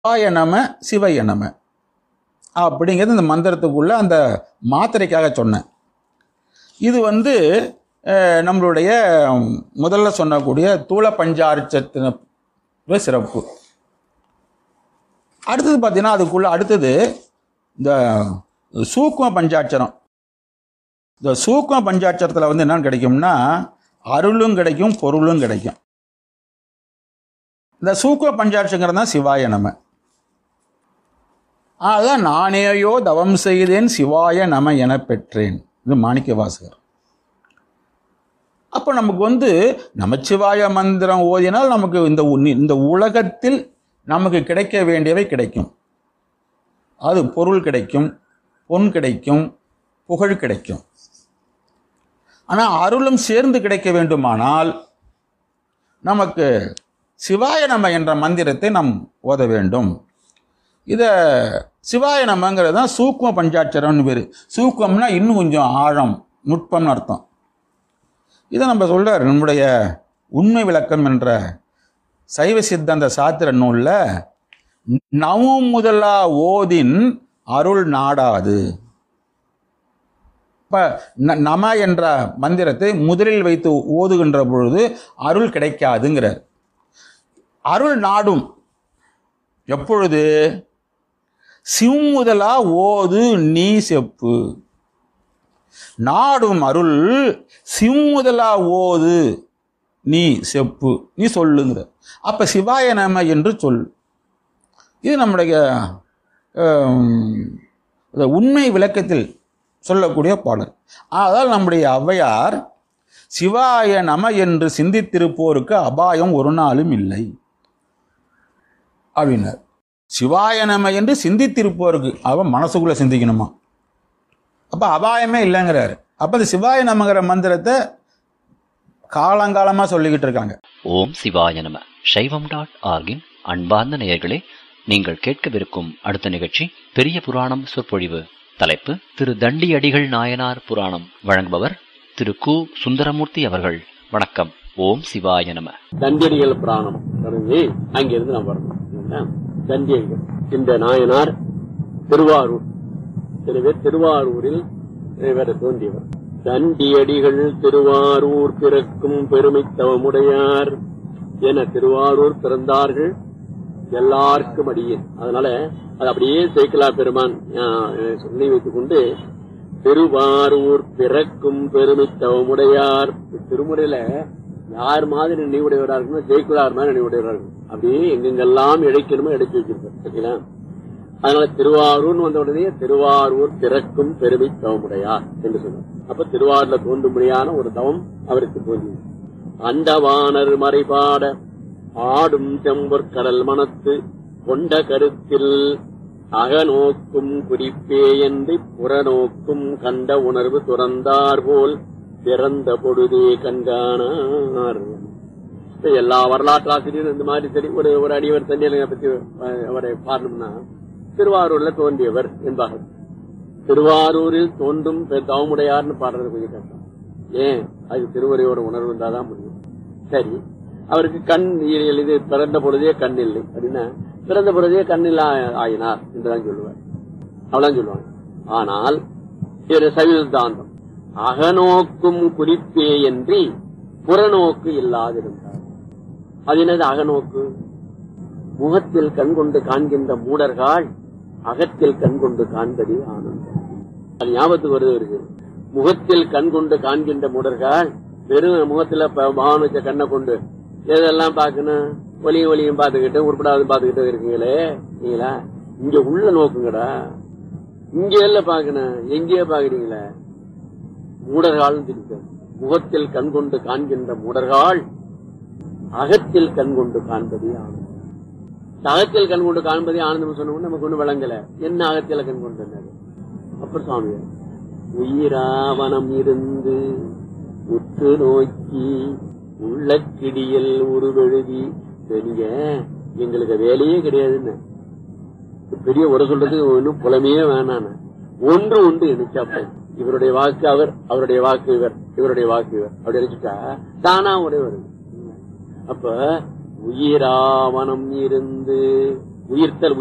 சிவாய நம சிவய நம அப்படிங்கிறது இந்த மந்திரத்துக்குள்ள அந்த மாத்திரைக்காக சொன்னேன் இது வந்து அஹ், நம்மளுடைய முதல்ல சொன்னக்கூடிய தூள பஞ்சாரிச்சத்தின சிறப்பு அடுத்தது பார்த்தீங்கன்னா அதுக்குள்ள அடுத்தது இந்த சூக்ம பஞ்சாட்சரம் இந்த சூக்ம பஞ்சாட்சரத்தில் வந்து என்னன்னு கிடைக்கும்னா அருளும் கிடைக்கும் பொருளும் கிடைக்கும் இந்த சூக்ம பஞ்சாட்சங்கிறது தான் சிவாய நம அதான் நானேயோ தவம் செய்தேன் சிவாய நம என பெற்றேன் இது மாணிக்க வாசகர் அப்போ நமக்கு வந்து நமச்சிவாய மந்திரம் ஓதினால் நமக்கு இந்த உ- இந்த உலகத்தில் நமக்கு கிடைக்க வேண்டியவை கிடைக்கும் அது பொருள் கிடைக்கும் பொன் கிடைக்கும் புகழ் கிடைக்கும் ஆனால் அருளும் சேர்ந்து கிடைக்க வேண்டுமானால் நமக்கு சிவாய நம என்ற மந்திரத்தை நாம் ஓத வேண்டும் இதை சிவாய நமங்கிறது தான் சூக்ம பஞ்சாட்சரம்னு பேர் சூக்மம்னா இன்னும் கொஞ்சம் ஆழம் நுட்பம்னு அர்த்தம் இதை நம்ம சொல்றார் நம்முடைய உண்மை விளக்கம் என்ற சைவ சித்தாந்த சாத்திர நூலில் நவம் முதலா ஓதின் அருள் நாடாது இப்போ நம என்ற மந்திரத்தை முதலில் வைத்து ஓதுகின்ற பொழுது அருள் கிடைக்காதுங்கிறார் அருள் நாடும் எப்பொழுது சிம்முதலா ஓது நீ செப்பு நாடும் அருள் சிம்முதலா ஓது நீ செப்பு நீ சொல்லுங்கிற அப்ப சிவாய நம என்று சொல் இது நம்முடைய ஆம், இந்த உண்மை விளக்கத்தில் சொல்லக்கூடிய பாடல் அதால் நம்முடைய ஔவையார் சிவாய நம என்று சிந்தித்திருப்போருக்கு அபாயம் ஒரு நாளும் இல்லை அப்படின்னார் சிவாய நம என்று சிந்தித்திருப்போருக்கு அவன் மனசுக்குள்ள சிந்திக்கணுமா அப்ப அபாயமே இல்லைங்கிறாரு அப்ப இந்த சிவாய நமங்கிற மந்திரத்தை காலங்காலமா சொல்லிக்கிட்டு இருக்காங்க ஓம் சிவாய நம சைவம் டாட் ஆர்கின் அன்பார்ந்த நேயர்களே நீங்கள் கேட்கவிருக்கும் அடுத்த நிகழ்ச்சி பெரிய புராணம் சொற்பொழிவு தலைப்பு திரு தண்டியடிகள் நாயனார் புராணம் வழங்குபவர் திரு கு சுந்தரமூர்த்தி அவர்கள் வணக்கம் ஓம் சிவாய நம தண்டியடிகள் புராணம் தொடங்கி அங்கிருந்து நாம் வரணும் இல்லைங்களா? தண்டியடிகள் இந்த நாயனார் திருவாரூர் எனவே திருவாரூரில் இவர் தோன்றியவர் தண்டியடிகள் திருவாரூர் பிறக்கும் பெருமை தவமுடையார் என திருவாரூர் பிறந்தார்கள் எல்லாருக்கும் அடியேன் அதனால அது அப்படியே சேக்கலா பெருமான் ஆஹ், சொல்லி வைத்துக் கொண்டு திருவாரூர் பிறக்கும் பெருமை தவமுடையார் திருமுறையில யார் மாதிரி நினைவுடையவரா இருக்குன்னா ஜெயக்குலார் மாதிரி நினைவுடையவரா இருக்கும் அப்படியே எங்கெங்கெல்லாம் இழைக்கணுமோ இடைச்சு வச்சிருப்பார் சரிங்களா அதனால திருவாரூர்னு வந்த உடனே திருவாரூர் பிறக்கும் பெருமை தவமுடையார் என்று சொன்னார் அப்ப திருவாரூர்ல தோன்றும்படியான ஒரு தவம் அவருக்கு தோன்றியது அண்டவாணர் மறைபாட ஆடும் செம்பொற்கடல் மனத்து கொண்ட கருத்தில் அகநோக்கும் குறிப்பே என்று புறநோக்கும் கண்ட உணர்வு துறந்தார் போல் பிறந்த பொழுதே கண்காணார் இப்ப எல்லா வரலாற்று ஆசிரியரும் இந்த மாதிரி சரி ஒரு ஒரு அடியவர் தண்ணியலை பத்தி அஹ், அவரை பாடணும்னா திருவாரூர்ல தோன்றியவர் என்பார்கள் திருவாரூரில் தோன்றும் பெ- தவமுடையார்னு பாடுறது கொஞ்சம் கஷ்டம் ஏன் அது திருவரையோட உணர்வு இருந்தாதான் முடியும் சரி அவருக்கு கண் இ- இது பிறந்த பொழுதே கண் இல்லை அப்படின்னா பிறந்த பொழுதே கண்ணில் ஆயினார் என்றுதான் சொல்லுவார் அவ்வளவுதான் சொல்லுவாங்க ஆனால் இது சவிதாந்தம் அகநோக்கும் குறிப்பே என்று புறநோக்கு இல்லாதிருந்தார் அது என்னது அகநோக்கு முகத்தில் கண் கொண்டு காண்கின்ற மூடர்கள் அகத்தில் கண் கொண்டு காண்பதே ஆனந்தம் அது ஞாபகத்துக்கு வருது இருக்கு முகத்தில் கண் கொண்டு காண்கின்ற மூடர்கள் வெறும் முகத்துல ப- பகவான் வச்ச கண்ணை கொண்டு எதெல்லாம் பார்க்கணும் ஒலியும் ஒலியும் பார்த்துக்கிட்டு உருப்படாது பார்த்துக்கிட்டு இருக்கீங்களே நீங்களா இங்க உள்ள நோக்குங்கடா இங்க எல்லாம் பார்க்கணும் எங்கேயே பாக்குறீங்களே மூடர்கள் திருக்கு முகத்தில் கண் கொண்டு காண்கின்ற மூடர்கள் அகத்தில் கண் கொண்டு காண்பதே ஆனந்தம் அகத்தில் கண் கொண்டு காண்பதே ஆனந்தம் சொன்னோம்னா நமக்கு ஒண்ணு விளங்கல என்ன அகத்தில கண் கொண்டு என்னது அப்புறம் சுவாமி உயிராவனம் இருந்து உற்று நோக்கி உள்ள கிடியல் உருவெழுதி பெரிய எங்களுக்கு வேலையே கிடையாதுன்னு பெரிய உரை சொல்றதுக்கு ஒன்றும் புலமையே வேணான்னு ஒன்று உண்டு நினைச்சாப்ப இவருடைய வாக்கு அவர் அவருடைய வாக்கு இவர் இவருடைய வாக்கு இவர் அப்படி நினைச்சுட்டா தானா ஒரே வருது அப்ப உயிராவனம் இருந்து உயிர்த்தல்